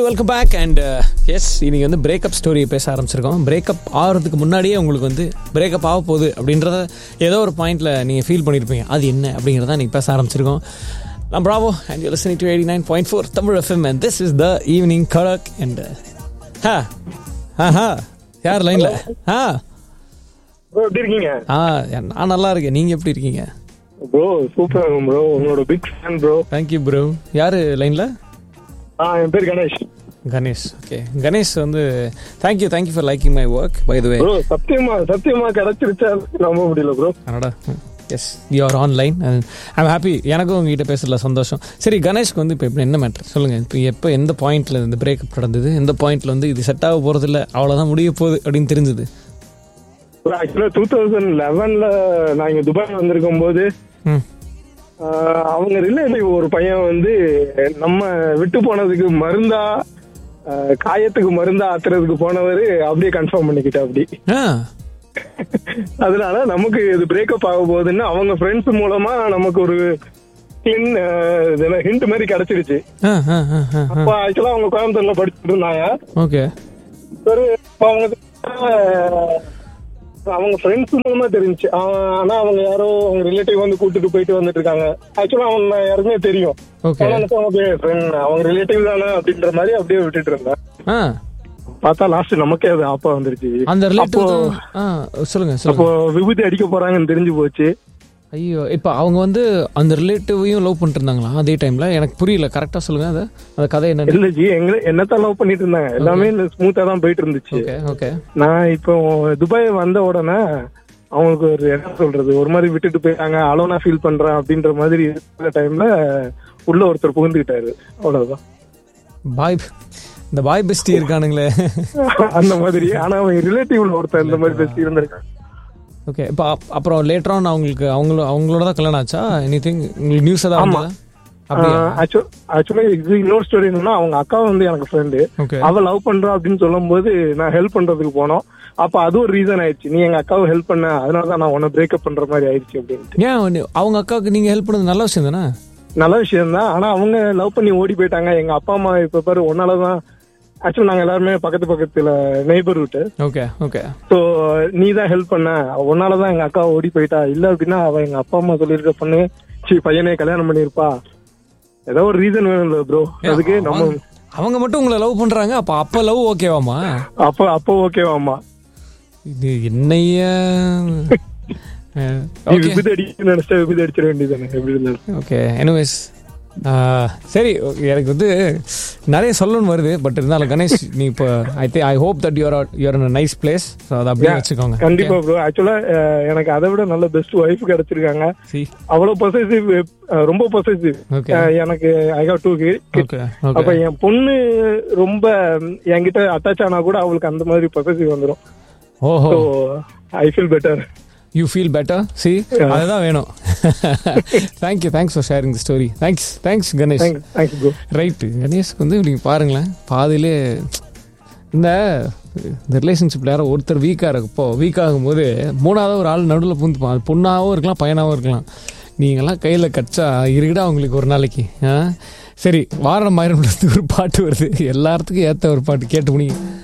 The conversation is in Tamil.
வெல்கம் பேக் அண்ட் எஸ் இன்னைக்கு வந்து பிரேக்கப் ஸ்டோரியை பேச ஆரம்பிச்சிருக்கோம் பிரேக்கப் ஆகிறதுக்கு முன்னாடியே உங்களுக்கு வந்து பிரேக்கப் ஆக போகுது அப்படின்றத ஏதோ ஒரு பாயிண்ட்ல நீங்கள் ஃபீல் பண்ணியிருப்பீங்க அது என்ன அப்படிங்கிறத நீங்கள் பேச ஆரம்பிச்சிருக்கோம் நான் Bravo and you listening to eighty nine point four Tamil FM and this is the evening கலக் அண்ட் ஹா ஆ ஹா யார் லைனில் ஆ ப்ரோ எப்படி இருக்கீங்க ஆ நான் நல்லா இருக்கேன் நீங்கள் எப்படி இருக்கீங்க ப்ரோ சூப்பரா இருக்கும் ப்ரோ உங்களோட big fan bro thank you bro யார் லைனில் ஆ என் பேர் கணேஷ் கணேஷ் ஓகே கணேஷ் வந்து thank you thank you for liking my work by the way bro சத்தியமா சத்தியமா கிடைச்சிருச்சா நம்ப முடியல bro Canada yes you are online I'm happy எனக்கும் உங்ககிட்ட பேசுறதுல சந்தோஷம் சரி கணேஷ்க்கு வந்து இப்போ என்ன மேட்ரு சொல்லுங்கள் இப்போ எப்போ எந்த பாயிண்ட்ல இந்த பிரேக்கப் நடந்தது எந்த பாயிண்ட்ல வந்து இது செட் ஆக போகிறது இல்லை அவ்வளோதான் முடிய போகுது அப்படின்னு தெரிஞ்சது ஆக்சுவலா டூ தௌசண்ட் லெவன்ல நான் இங்க துபாய் வந்திருக்கும் போது ம் ஆஹ், அவங்க ரிலேட்டிவ் ஒரு பையன் வந்து நம்ம விட்டு போனதுக்கு மருந்தா ஆஹ், காயத்துக்கு மருந்தா ஆத்துறதுக்கு போனவர் அப்படியே கன்ஃபார்ம் பண்ணிக்கிட்டா அப்படி ஆ அதனால நமக்கு இது பிரேக்கப் ஆக போகுதுன்னு அவங்க ஃப்ரெண்ட்ஸ் மூலமா நமக்கு ஒரு ஹிண்ட் மாதிரி கிடைச்சிருச்சு ஆ ஆ ஆ ஆ அப்ப ஆக்சுவலா அவங்க கோயம்புத்தூர்ல படிச்சுட்டு இருந்தாங்க ஓகே சரி அப்ப அவங்க அஹ், அவங்க ஃப்ரெண்ட்ஸ் மூலமா தெரிஞ்சு ஆனா அவங்க யாரோ அவங்க ரிலேட்டிவ் வந்து கூட்டிட்டு போயிட்டு வந்துட்டு இருக்காங்க ஆக்சுவலா அவங்க யாருமே தெரியும் ஓகே ஆனா எனக்கு அவங்க friend, அவங்க ரிலேட்டிவ் தானே அப்படின்ற மாதிரி அப்படியே விட்டுட்டு இருந்தேன் ஆ பார்த்தா லாஸ்ட் நமக்கே அது ஆப்பா வந்துருச்சு அந்த ரிலேட்டிவ் அப்போ ஆ சொல்லுங்க சொல்லுங்க அப்போ விபூதி அடிக்க போறாங்கன்னு தெரிஞ்சு போச்சு ஐயோ இப்போ அவங்க வந்து அந்த ரிலேட்டிவையும் லவ் பண்ணிட்டு இருந்தாங்களா அதே டைம்ல எனக்கு புரியல கரெக்டாக சொல்லுங்க அதை அந்த கதை என்ன இல்ல ஜி எங்க என்னத்தான் லவ் பண்ணிட்டு இருந்தாங்க எல்லாமே ஸ்மூத்தா தான் போயிட்டு இருந்துச்சு ஓகே ஓகே நான் இப்போ துபாய் வந்த உடனே அவங்களுக்கு ஒரு என்ன சொல்றது ஒரு மாதிரி விட்டுட்டு போயிட்டாங்க அலோனா ஃபீல் பண்றேன் அப்படின்ற மாதிரி இருக்கிற டைம்ல உள்ள ஒருத்தர் புகுந்துக்கிட்டாரு அவ்வளவுதான் பாய் இந்த பாய் பெஸ்டி இருக்கானுங்களே அந்த மாதிரி ஆனா அவன் ரிலேட்டிவ்ல ஒருத்தர் இந்த மாதிரி பேசி இருந்திருக்கான் ஓகே இப்போ அப்- அப்புறம் லேட்டர் ஆன் அவங்களுக்கு அவங்கள அவங்களோட தான் கல்யாணம் ஆச்சா எனி திங் உங்களுக்கு நியூஸ் ஏதாவது ஆமா. வந்ததா அப்படியா ஆக்சுவலா இது இன்னொரு ஸ்டோரி என்னன்னா அவங்க அக்கா வந்து எனக்கு ஃப்ரெண்டு ஓகே அவ லவ் பண்றா அப்படின்னு சொல்லும் போது நான் ஹெல்ப் பண்றதுக்கு போனோம் அப்ப அது ஒரு ரீசன் ஆயிடுச்சு நீ எங்க அக்காவை ஹெல்ப் பண்ண அதனால தான் நான் உன்னை பிரேக்கப் பண்ற மாதிரி ஆயிடுச்சு அப்படின்ட்டு ஏன் வந்து அவங்க அக்காவுக்கு நீங்க ஹெல்ப் பண்ணது நல்ல விஷயம் தானே நல்ல விஷயம் தான் ஆனா அவங்க லவ் பண்ணி ஓடி போயிட்டாங்க எங்க அப்பா அம்மா இப்ப பாரு ஒன்னாலதான் ஆக்சுவலா நாங்க எல்லாருமே பக்கத்து பக்கத்துல நெய்பர்ஹுட் ஓகே ஓகே சோ நீ தான் ஹெல்ப் பண்ண உன்னாலதான் எங்க அக்கா ஓடி போயிட்டா இல்ல அப்படின்னா அவ எங்க அப்பா அம்மா சொல்லியிருக்க பொண்ணு சி பையனே கல்யாணம் பண்ணிருப்பா ஏதோ ஒரு ரீசன் வேணும்ல ப்ரோ அதுக்கு நம்ம அவங்க மட்டும் உங்களை லவ் பண்றாங்க அப்ப அப்ப லவ் ஓகேவாமா அப்ப அப்போ ஓகேவாமா இது என்னையா நீ விபத்து அடிக்க நினைச்சா விபத்து அடிச்சிட வேண்டியதானே எப்படி இருந்தாலும் ஓகே எனிவேஸ் சரி okay, எனக்கு வந்து நிறைய சொல்லணும்னு வருது பட் இருந்தாலும் கணேஷ் நீ இப்போ I think I hope that you're you're in nice place so அதை அப்படியே வச்சுக்கோங்க கண்டிப்பா ப்ரோ ஆக்சுவலா எனக்கு அதை விட நல்ல பெஸ்ட் ஒய்ஃப் கிடைச்சிருக்காங்க சி அவ்வளவு பொசசிவ் ரொம்ப பொசசிவ் ஓகே எனக்கு ஐ ஹவ் டூ ஓகே அப்ப ஓகே என் பொண்ணு ரொம்ப என்கிட்ட அட்டாச் ஆனா கூட அவளுக்கு அந்த மாதிரி பொசசிவ் வந்துரும் ஓஹோ so I feel better you feel better see அதுதான் வேணும் thank you thanks for sharing the story thanks thanks Ganesh thank thank you bro right கணேஷ்க்கு வந்து நீங்கள் பாருங்களேன் பாதியிலே இந்த இந்த ரிலேஷன்ஷிப்பில் யாரோ ஒருத்தர் வீக்காக இருக்கப்போ வீக் ஆகும்போது மூணாவது ஒரு ஆள் நடுவில் புந்துப்பான் அது பொண்ணாகவும் இருக்கலாம் பையனாகவும் இருக்கலாம் நீங்கள்லாம் கையில் கச்சா இருக்குடா உங்களுக்கு ஒரு நாளைக்கு ஆ சரி வாரணம் ஆயிரம் ஒரு பாட்டு வருது எல்லாத்துக்கும் ஏற்ற ஒரு பாட்டு கேட்டு முடியும்